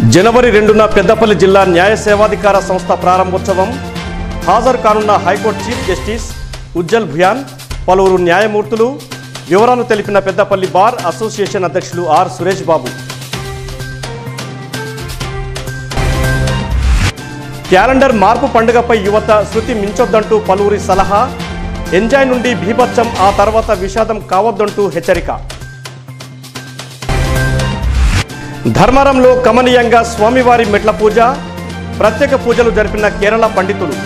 జనవరి రెండున పెద్దపల్లి జిల్లా న్యాయ సేవాధికార సంస్థ ప్రారంభోత్సవం హాజరు కానున్న high court chief justice Ujjal Bhuyan పలువురు న్యాయమూర్తులు వివరాలు తెలిపిన పెద్దపల్లి బార్ అసోసియేషన్ అధ్యక్షులు ఆర్ సురేష్ బాబు క్యాలెండర్ మార్పు పండుగపై యువత శృతి మించొద్దంటూ పలువురి సలహా ఎంజాయ్ నుండి బీభత్సం ఆ తర్వాత విషాదం కావద్దంటూ హెచ్చరిక ధర్మరంలో కమనీయంగా స్వామివారి మెట్ల పూజ ప్రత్యేక పూజలు జరిపిన కేరళ పండితులు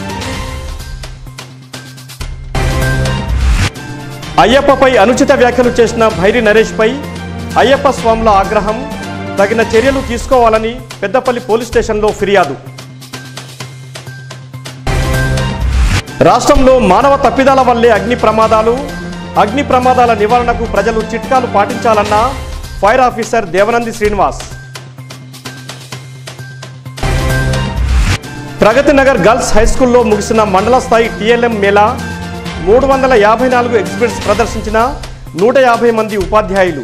అయ్యప్పపై అనుచిత వ్యాఖ్యలు చేసిన భైరి నరేష్పై అయ్యప్ప స్వాముల ఆగ్రహం తగిన చర్యలు తీసుకోవాలని పెద్దపల్లి పోలీస్ స్టేషన్లో ఫిర్యాదు రాష్ట్రంలో మానవ తప్పిదాల వల్లే అగ్ని ప్రమాదాలు అగ్ని ప్రమాదాల నివారణకు ప్రజలు చిట్కాలు పాటించాలన్న fire officer Devanandi Srinivas Pragathi Nagar girls high స్కూల్లో ముగిసిన మండల స్థాయి టీఎల్ఎం మేళా మూడు వందల యాభై నాలుగు ఎగ్జిబిట్స్ ప్రదర్శించిన నూట యాభై మంది ఉపాధ్యాయులు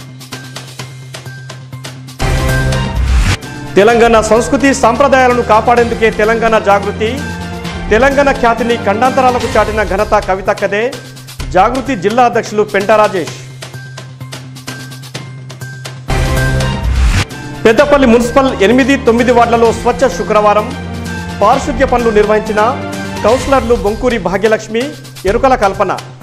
తెలంగాణ సంస్కృతి సాంప్రదాయాలను కాపాడేందుకే తెలంగాణ జాగృతి తెలంగాణ ఖ్యాతిని ఖండాంతరాలకు చాటిన ఘనత కవితక్కదే జాగృతి జిల్లా అధ్యక్షులు పెంట రాజేష్ పెద్దపల్లి మున్సిపల్ ఎనిమిది తొమ్మిది వార్డులలో స్వచ్ఛ శుక్రవారం పారిశుద్ధ్య పనులు నిర్వహించిన కౌన్సిలర్లు బొంకూరి భాగ్యలక్ష్మి ఎరుకల కల్పన